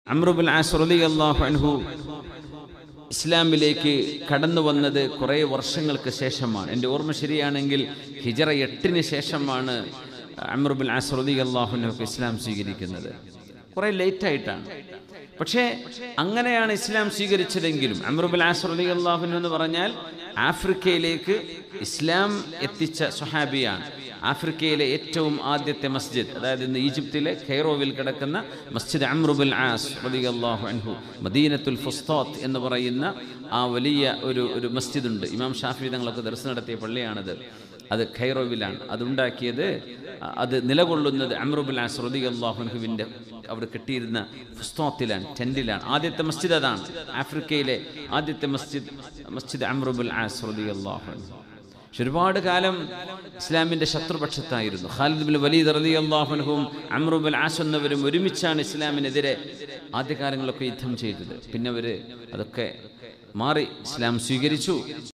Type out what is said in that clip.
അമ്രുബുൽ ആസ്രലി അള്ളാഹു അൻഹു ഇസ്ലാമിലേക്ക് കടന്നു വന്നത് കുറേ വർഷങ്ങൾക്ക് ശേഷമാണ് എൻ്റെ ഓർമ്മ ശരിയാണെങ്കിൽ ഹിജറ എട്ടിന് ശേഷമാണ് അമ്രുബുൽ ആസ്രലി അള്ളാഹുനൊക്കെ ഇസ്ലാം സ്വീകരിക്കുന്നത് കുറേ ലേറ്റായിട്ടാണ് പക്ഷേ അങ്ങനെയാണ് ഇസ്ലാം സ്വീകരിച്ചതെങ്കിലും അമ്രുബുൽ ആസ്രലി അള്ളാഹുനു എന്ന് പറഞ്ഞാൽ ആഫ്രിക്കയിലേക്ക് ഇസ്ലാം എത്തിച്ച സ്വഹാബിയാണ് ആഫ്രിക്കയിലെ ഏറ്റവും ആദ്യത്തെ മസ്ജിദ് അതായത് ഇന്ന് ഈജിപ്തിലെ ഖൈറോവിൽ കിടക്കുന്ന മസ്ജിദ് അമ്രുബുൽ ആസ് റളിയല്ലാഹു അൻഹു മദീനത്തുൽ ഫുസ്താത്ത് എന്ന് പറയുന്ന ആ വലിയ ഒരു ഒരു മസ്ജിദുണ്ട് ഇമാം ഷാഫി തങ്ങളൊക്കെ ദർശനം നടത്തിയ പള്ളിയാണത് അത് ഖൈറോവിലാണ് അതുണ്ടാക്കിയത് അത് നിലകൊള്ളുന്നത് അമ്രുബുൽ ആസ് റളിയല്ലാഹു അൻഹുവിൻ്റെ അവിടെ കെട്ടിയിരുന്ന ഫുസ്താത്തിലാണ് ടെൻറ്റിലാണ് ആദ്യത്തെ മസ്ജിദ് അതാണ് ആഫ്രിക്കയിലെ ആദ്യത്തെ മസ്ജിദ് മസ്ജിദ് അമ്രുബുൽ ആസ് റളിയല്ലാഹു അൻഹു പക്ഷെ ഒരുപാട് കാലം ഇസ്ലാമിന്റെ ശത്രുപക്ഷത്തായിരുന്നു ഖാലിദ് ബിൻ വലീദ് റലി അള്ളാഹുനഹും അമ്രുബൽ ആസ് എന്നവരും ഒരുമിച്ചാണ് ഇസ്ലാമിനെതിരെ ആദ്യകാലങ്ങളൊക്കെ യുദ്ധം ചെയ്തത് പിന്നെ അവർ അതൊക്കെ മാറി ഇസ്ലാം സ്വീകരിച്ചു